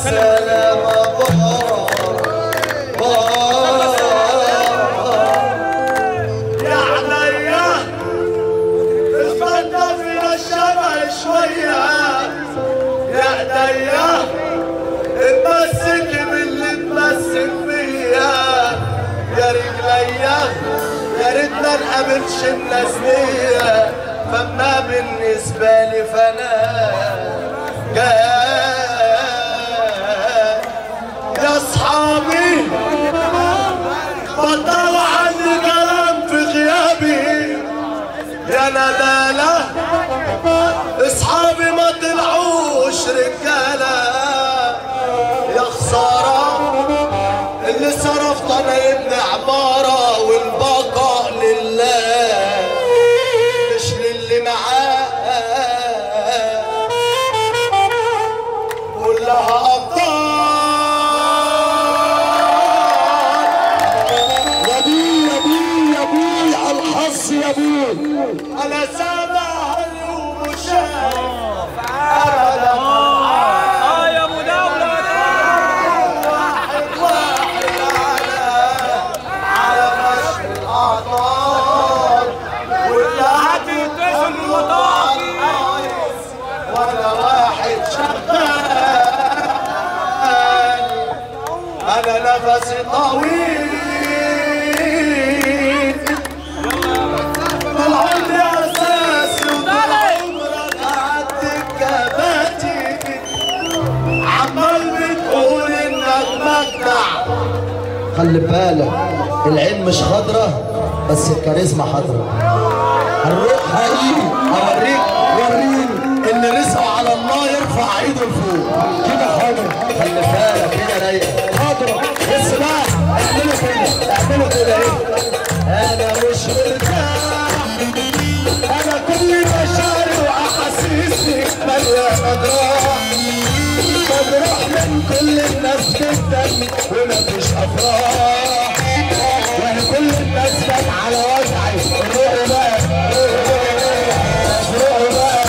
السلامة بار يا عينيا اتفضل فينا الشمع شوية يا ايديا اتمسك باللي اتمسك فيا يا رجليا يا ريتنا نقابلش الناس ليا فما بالنسبة لي فانا جاي يا اصحابي بطلوا عني كلام في غيابي يا ندالة اصحابي ما طلعوش رجالة يا خسارة اللي صرفت انا يبني عمارة والبقاء لله مش للي معاه كلها أبطال يا بي يا بي يا بي على الحظ يا بي انا سامع ومشاهد ابدا اه يا ابو دولة واحد واحد على على مشي الاعطار واللي تتصل بالوطن وانا واحد شغال انا نفسي طويل طول عمري اساسي وطول عمرك قعدت الكباتي عمال بتقول انك مجدع خلي بالك العين مش خضرة بس الكاريزما حضرة هنروح حقيقي اوريك وريني اللي رزقه على الله يرفع ايده لفوق كده حاضر خلي بالك كده رايقه حاضر بس بقى اعملوا كده اعملوا كده ايه انا مش مرتاح انا كل مشاعري واحاسيسي مليانه جراح بروح من كل الناس جدا ومفيش افراح وانا كل الناس جت على وجعي روحوا بقى روحوا بقى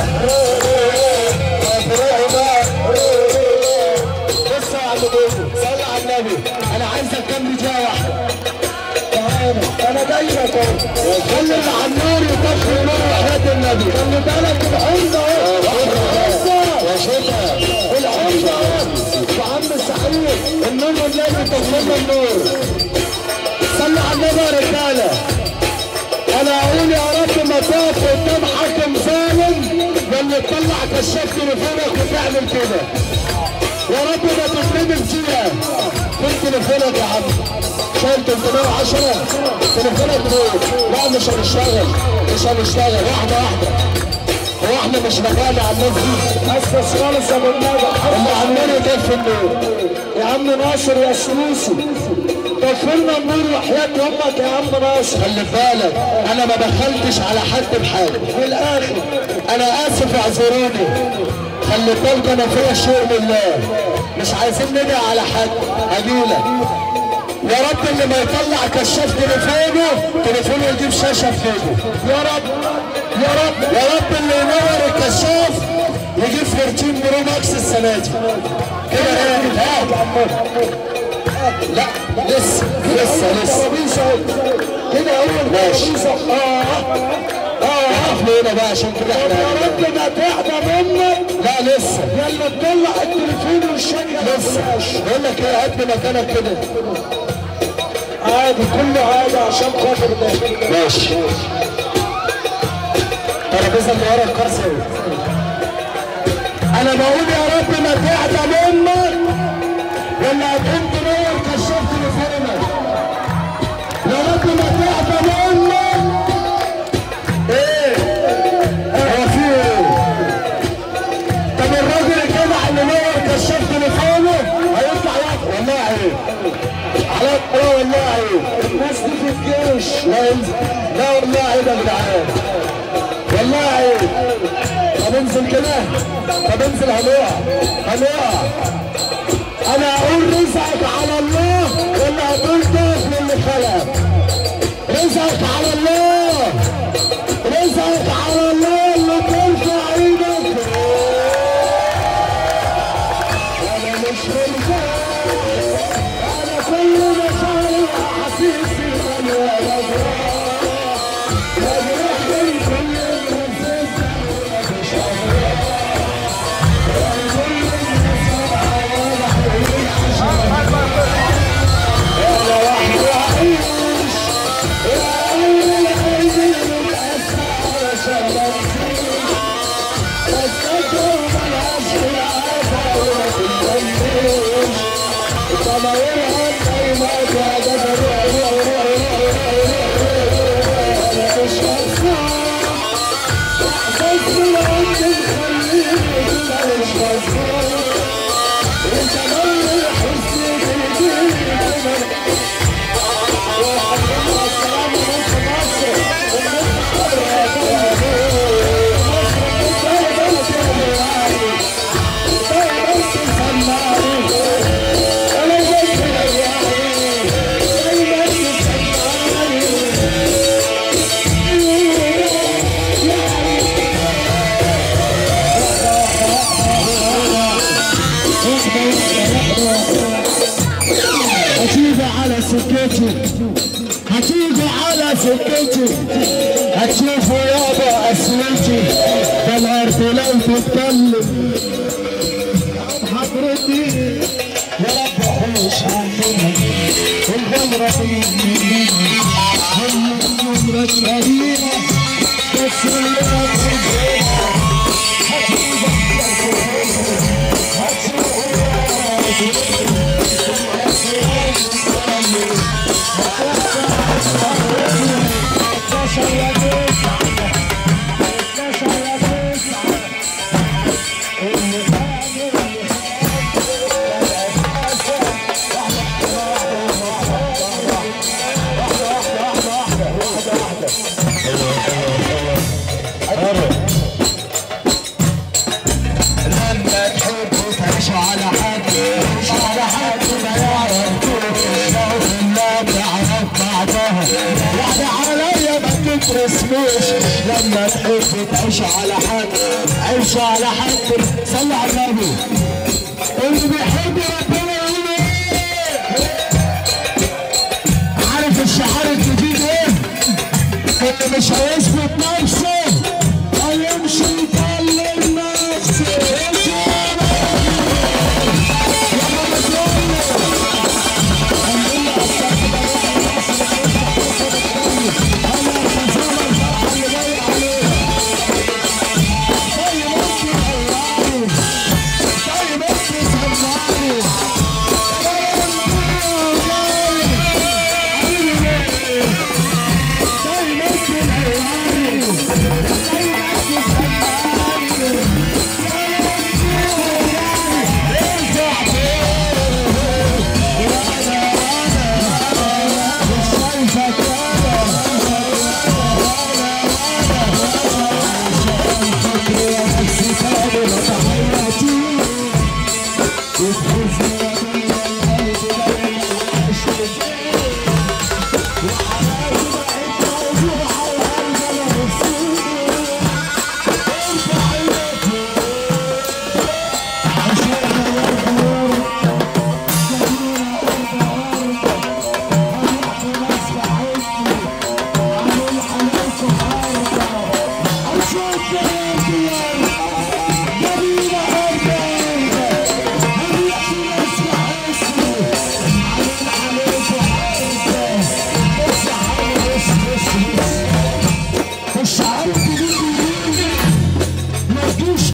روحوا بقى بص يا عم بوبو صلي على النبي انا عايزك كام دقيقه واحده تعالى انا جاي لك اهو خلي اللي على النور يطفي النور وحياه النبي خلي بالك الحمض اهو يا شتا الحمض اهو وعم سعيد النور الذي تطفي النور صلي على النبي يا رجاله انا اقول يا رب ما تقف قدام حاكم ظالم ولا تطلع كشاف تليفونك وتعمل كده يا رب ما تترمي فيها فين تليفونك يا عم شايل 310 تليفونك فين لا مش هنشتغل مش هنشتغل واحده واحده هو احنا مش مكان على الناس دي اسس خالص يا ابو النبي اللي عمال يطفي النور يا عم ناصر يا سلوسي طفي لنا النور وحياة امك يا عم ناصر خلي بالك انا ما دخلتش على حد بحاجه في الاخر انا اسف اعذروني خلي بالك انا فيا شيء لله مش عايزين ندعي على حد هجيلك يا رب اللي ما يطلع كشاف تليفونه تليفونه يجيب شاشه في ايده يا رب يا رب يا رب اللي ينور الكشاف يجيب 14 برو ماكس السنه دي كده ايه ها لا لسه لسه لسه كده اول ماشي اه اه هنا بقى عشان كده احنا يا رب ما تهدى منك لا لسه يلا تطلع التليفون والشركه لسه بقول لك ايه هات مكانك كده عادي كله عادي عشان خاطر ده ماشي ترابيزه اللي ورا الكرسي انا بقول يا رب ما تهدى منك ولا هتقوم تنور كشاف تليفونك يا رب ما تهدى منك ايه هو في ايه طب الراجل الجدع اللي نور كشاف تليفونه هيطلع ياخد والله عيب على اه والله عيب الناس دي في الجيش لا ينزل لا والله عيب يا جدعان والله عيب طب انزل كده طب انزل هنقع هنقع انا اقول رزقك على الله ولا هتقول تقف للي خلق رزقك على الله رزقك على الله اللي ترفع ايدك انا مش انا كل مشاعري واحاسيسي مليانه جراح مجروح من كل الناس مفيش انا وحدي اعيش يا قلبي قلبي متأسى علشان انسيك بس فاكر ملهاش العافية وما تتكلمش ضمايرها دايما قاعدة تروح روح روح روح انا مش هسمع احساس بالعمر مخليني كده مش مسموع وانت مر حسني بايديك كمان هتيجي على سكتي هتيجي على سكتي هتشوفوا يابا اسمتي ده الارض لو تتكلم حضرتي يا رب حوش عننا الجمرة في هم الجمرة شريرة بس اللي لما تحبوا تعيشوا على حد تعيشوا على حد ما يعرفوش شوف الله بيعرف بعضها واحدة عليا ما تترسموش لما تحبوا تعيشوا على حد عيشوا على حد صلوا على النبي اللي بيحب ربنا يقول ايه عارف الشعار الجديد ايه؟ اللي مش هيسمع